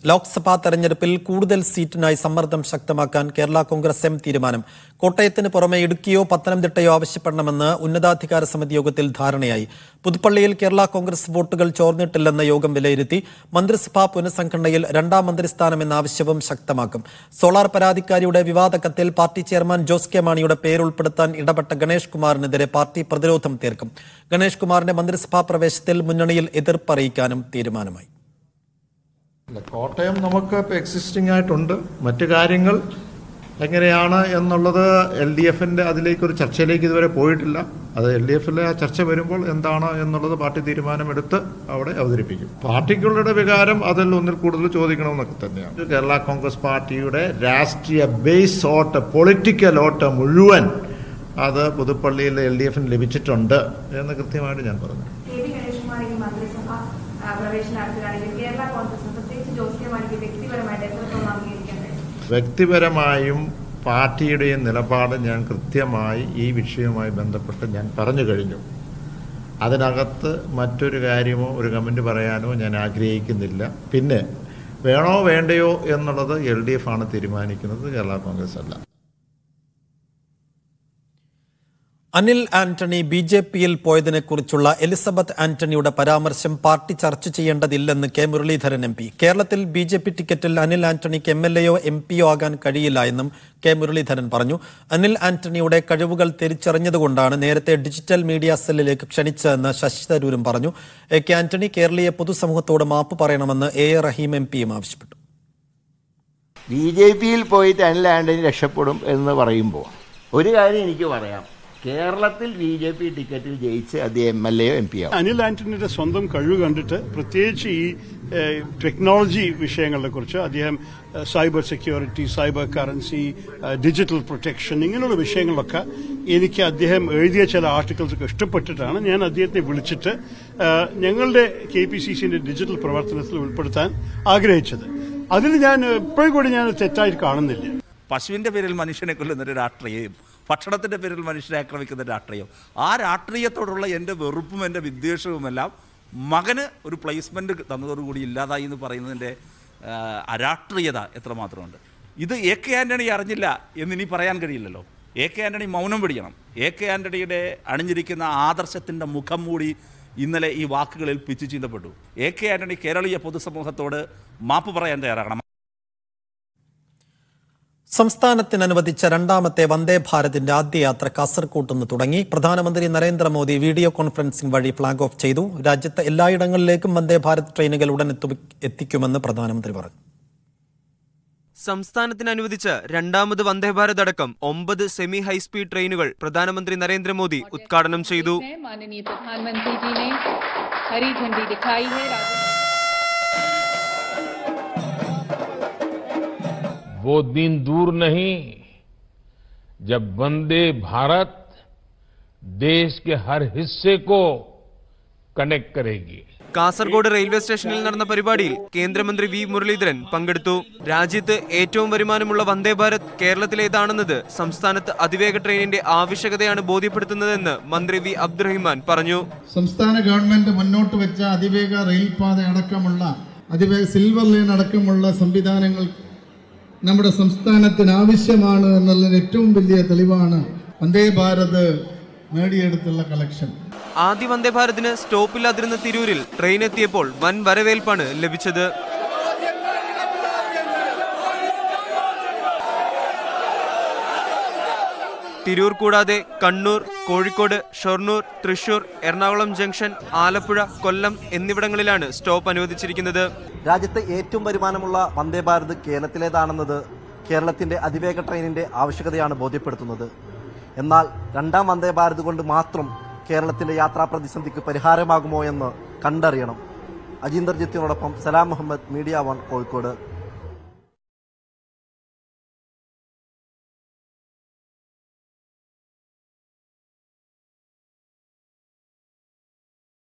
ലോക്സഭാ തെരഞ്ഞെടുപ്പിൽ കൂടുതൽ സീറ്റിനായി സമ്മർദ്ദം ശക്തമാക്കാൻ കേരള കോൺഗ്രസ് എം തീരുമാനം കോട്ടയത്തിന് പുറമെ ഇടുക്കിയോ പത്തനംതിട്ടയോ ആവശ്യപ്പെടണമെന്ന് ഉന്നതാധികാര സമിതി യോഗത്തിൽ ധാരണയായി പുതുപ്പള്ളിയിൽ കേരള കോൺഗ്രസ് വോട്ടുകൾ ചോർന്നിട്ടില്ലെന്ന് യോഗം വിലയിരുത്തി മന്ത്രിസഭാ പുനഃസംഘടനയിൽ രണ്ടാം മന്ത്രിസ്ഥാനം എന്ന ആവശ്യവും ശക്തമാക്കും സോളാർ പരാതിക്കാരിയുടെ വിവാദ കത്തിൽ പാർട്ടി ചെയർമാൻ ജോസ് കെ മാണിയുടെ പേരുൾപ്പെടുത്താൻ ഇടപെട്ട ഗണേഷ് കുമാറിനെതിരെ പാർട്ടി പ്രതിരോധം തീർക്കും ഗണേഷ് കുമാറിന്റെ മന്ത്രിസഭാ പ്രവേശത്തിൽ മുന്നണിയിൽ എതിർപ്പറിയിക്കാനും തീരുമാനമായി അല്ല, കോട്ടയം നമുക്ക് ഇപ്പോൾ എക്സിസ്റ്റിംഗ് ആയിട്ടുണ്ട് മറ്റു കാര്യങ്ങൾ എങ്ങനെയാണ് എന്നുള്ളത് എൽ ഡി എഫിൻ്റെ അതിലേക്കൊരു ചർച്ചയിലേക്ക് ഇതുവരെ പോയിട്ടില്ല അത് എൽ ഡി എഫിലെ ആ ചർച്ച വരുമ്പോൾ എന്താണ് എന്നുള്ളത് പാർട്ടി തീരുമാനമെടുത്ത് അവിടെ അവതരിപ്പിക്കും പാർട്ടിക്കുള്ള വികാരം അതിൽ ഒന്നിൽ കൂടുതൽ ചോദിക്കണമെന്നൊക്കെ തന്നെയാണ് കേരള കോൺഗ്രസ് പാർട്ടിയുടെ രാഷ്ട്രീയ ബേസ് വോട്ട് പൊളിറ്റിക്കൽ വോട്ട് മുഴുവൻ അത് പുതുപ്പള്ളിയിൽ എൽ ഡി എഫിന് ലഭിച്ചിട്ടുണ്ട് എന്ന് കൃത്യമായിട്ട് ഞാൻ പറഞ്ഞു കെ വി ഗണേഷ്കുമാർ ഈ മന്ത്രിസഭ ആ, പ്രവേശനം നടത്തുകയാണെങ്കിൽ കേരള കോൺഗ്രസ് പ്രത്യേകിച്ച് ജോസ് കെ മാണിക്ക് വ്യക്തിപരമായിട്ട് എത്രത്തോളം അംഗീകരിക്കാൻ കഴിയും വ്യക്തിപരമായും പാർട്ടിയുടെയും നിലപാട് ഞാൻ കൃത്യമായി ഈ വിഷയവുമായി ബന്ധപ്പെട്ട് ഞാൻ പറഞ്ഞു കഴിഞ്ഞു അതിനകത്ത് മറ്റൊരു കാര്യമോ ഒരു കമൻറ്റ് പറയാനോ ഞാൻ ആഗ്രഹിക്കുന്നില്ല പിന്നെ വേണോ വേണ്ടയോ എന്നുള്ളത് എൽ ഡി എഫ് ആണ് തീരുമാനിക്കുന്നത് കേരള കോൺഗ്രസ് അല്ല അനിൽ ആന്റണി ബി ജെ പിയിൽ പോയതിനെക്കുറിച്ചുള്ള എലിസബത്ത് ആന്റണിയുടെ പരാമർശം പാർട്ടി ചർച്ച ചെയ്യേണ്ടതില്ലെന്ന് കെ മുരളീധരൻ എം പി കേരളത്തിൽ ബി ജെ പി ടിക്കറ്റിൽ അനിൽ ആന്റണിക്ക് എം എൽ എയോ എം പിയോ ആകാൻ കഴിയില്ല എന്നും കെ മുരളീധരൻ പറഞ്ഞു അനിൽ ആന്റണിയുടെ കഴിവുകൾ തിരിച്ചറിഞ്ഞതുകൊണ്ടാണ് നേരത്തെ ഡിജിറ്റൽ മീഡിയ സെല്ലിലേക്ക് ക്ഷണിച്ചതെന്ന് ശശി തരൂരും പറഞ്ഞു എ കെ ആന്റണി കേരളീയ പൊതുസമൂഹത്തോട് മാപ്പ് പറയണമെന്ന് എ എ റഹീം എം പിയും ആവശ്യപ്പെട്ടു ബി ജെ പിയിൽ പോയിട്ട് അനിൽ ആന്റണി രക്ഷപ്പെടും എന്ന് പറയുമ്പോൾ ഒരു കാര്യം എനിക്ക് പറയാം കേരളത്തിൽ ബി ജെ പി ടിക്കറ്റിൽ ജയിച്ച് അദ്ദേഹം എം എൽ എയോ എം പി ആവും അനിൽ ആന്റണിയുടെ സ്വന്തം കഴിവ് കണ്ടിട്ട് പ്രത്യേകിച്ച് ഈ ഏഹ്, ടെക്നോളജി വിഷയങ്ങളെ കുറിച്ച് അദ്ദേഹം ഏഹ്, സൈബർ സെക്യൂരിറ്റി സൈബർ കറൻസി ഏഹ്, ഡിജിറ്റൽ പ്രൊട്ടക്ഷൻ ഇങ്ങനെയുള്ള വിഷയങ്ങളൊക്കെ എനിക്ക് അദ്ദേഹം എഴുതിയ ചില ആർട്ടിക്കിൾസ് ഒക്കെ ഇഷ്ടപ്പെട്ടിട്ടാണ് ഞാൻ അദ്ദേഹത്തെ വിളിച്ചിട്ട് ഏഹ്, ഞങ്ങളുടെ കെ പി സി സിന്റെ ഡിജിറ്റൽ പ്രവർത്തനത്തിൽ ഉൾപ്പെടുത്താൻ ആഗ്രഹിച്ചത് അതിൽ ഞാൻ ഇപ്പോഴും കൂടി ഞാൻ തെറ്റായി കാണുന്നില്ല പശുവിൻ്റെ പേരിൽ മനുഷ്യനെ കൊല്ലുന്ന ഒരു രാഷ്ട്രീയം ഭക്ഷണത്തിൻ്റെ പേരിൽ മനുഷ്യരെ ആക്രമിക്കുന്ന രാഷ്ട്രീയം ആ രാഷ്ട്രീയത്തോടുള്ള എൻ്റെ വെറുപ്പും എൻ്റെ വിദ്വേഷവുമെല്ലാം മകന് ഒരു പ്ലേസ്മെൻറ്റ് തന്നതോടുകൂടി ഇല്ലാതായി എന്ന് പറയുന്നതിൻ്റെ ആ, അരാഷ്ട്രീയത എത്രമാത്രമുണ്ട് ഇത് എ കെ ആൻ്റണി അറിഞ്ഞില്ല എന്നിനി പറയാൻ കഴിയില്ലല്ലോ എ കെ ആൻ്റണി മൗനം പിടിക്കണം എ കെ ആൻ്റണിയുടെ അണിഞ്ഞിരിക്കുന്ന ആദർശത്തിൻ്റെ മുഖം മൂടി ഇന്നലെ ഈ വാക്കുകളിൽ പിച്ചു ചീന്തപ്പെട്ടു എ കെ ആൻ്റണി കേരളീയ പൊതുസമൂഹത്തോട് മാപ്പ് പറയാൻ തയ്യാറാകണം സംസ്ഥാനത്തിന് അനുവദിച്ച രണ്ടാമത്തെ വന്ദേ ഭാരതിന്റെ ആദ്യ യാത്ര കാസർകോട്ട് നിന്ന് തുടങ്ങി പ്രധാനമന്ത്രി നരേന്ദ്രമോദി വീഡിയോ കോൺഫറൻസിംഗ് വഴി ഫ്ളാഗ് ഓഫ് ചെയ്തു രാജ്യത്തെ എല്ലായിടങ്ങളിലേക്കും വന്ദേ ഭാരത് ട്രെയിനുകൾ ഉടൻ എത്തു- എത്തിക്കുമെന്ന് പ്രധാനമന്ത്രി പറഞ്ഞു സംസ്ഥാനത്തിന് അനുവദിച്ച രണ്ടാമത് വന്ദേഭാരത് അടക്കം ഒമ്പത് സെമി ഹൈസ്പീഡ് ട്രെയിനുകൾ പ്രധാനമന്ത്രി നരേന്ദ്രമോദി ഉദ്ഘാടനം ചെയ്തു है माननीय प्रधानमंत्री जी ने हरी झंडी दिखाई है राजस्थान वो दिन दूर नहीं जब वंदे भारत देश के हर हिस्से को कनेक्ट करेगी കാസർഗോഡ് റെയിൽവേ സ്റ്റേഷനിൽ നടന്ന പരിപാടിയിൽ കേന്ദ്രമന്ത്രി വി മുരളീധരൻ പങ്കെടുത്തു രാജ്യത്ത് ഏറ്റവും വരുമാനമുള്ള വന്ദേ ഭാരത് കേരളത്തിലേതാണെന്നത് സംസ്ഥാനത്ത് അതിവേഗ ട്രെയിനിന്റെ ആവശ്യകതയാണ് ബോധ്യപ്പെടുത്തുന്നതെന്ന് മന്ത്രി വി അബ്ദുറഹിമാൻ പറഞ്ഞു സംസ്ഥാന ഗവൺമെന്റ് മുന്നോട്ട് വെച്ച അതിവേഗ റെയിൽപാത അടക്കമുള്ള അതിവേഗ സിൽവർ ലൈൻ അടക്കമുള്ള സംവിധാനങ്ങൾ നമ്മുടെ സംസ്ഥാനത്തിന് ആവശ്യമാണ് എന്നുള്ളതിന് ഏറ്റവും വലിയ തെളിവാണ് വന്ദേ ഭാരത് നേടിയെടുത്തുള്ള കളക്ഷൻ ആദ്യ വന്ദേ ഭാരതിന് സ്റ്റോപ്പില്ലാതിരുന്ന തിരൂരിൽ ട്രെയിൻ എത്തിയപ്പോൾ വൻ വരവേൽപ്പാണ് ലഭിച്ചത് തിരൂർ കൂടാതെ കണ്ണൂർ കോഴിക്കോട് ഷൊർണൂർ തൃശൂർ എറണാകുളം ജംഗ്ഷൻ ആലപ്പുഴ കൊല്ലം എന്നിവിടങ്ങളിലാണ് സ്റ്റോപ്പ് അനുവദിച്ചിരിക്കുന്നത് രാജ്യത്തെ ഏറ്റവും വരുമാനമുള്ള വന്ദേ ഭാരത് കേരളത്തിലേതാണെന്നത് കേരളത്തിന്റെ അതിവേഗ ട്രെയിനിന്റെ ആവശ്യകതയാണ് ബോധ്യപ്പെടുത്തുന്നത് എന്നാൽ രണ്ടാം വന്ദേ ഭാരത് കൊണ്ട് മാത്രം കേരളത്തിന്റെ യാത്രാ പ്രതിസന്ധിക്ക് പരിഹാരമാകുമോ എന്ന് കണ്ടറിയണം അജീന്ദർ ജിത്തിനോടൊപ്പം സലാം മുഹമ്മദ് മീഡിയ വൺ കോഴിക്കോട്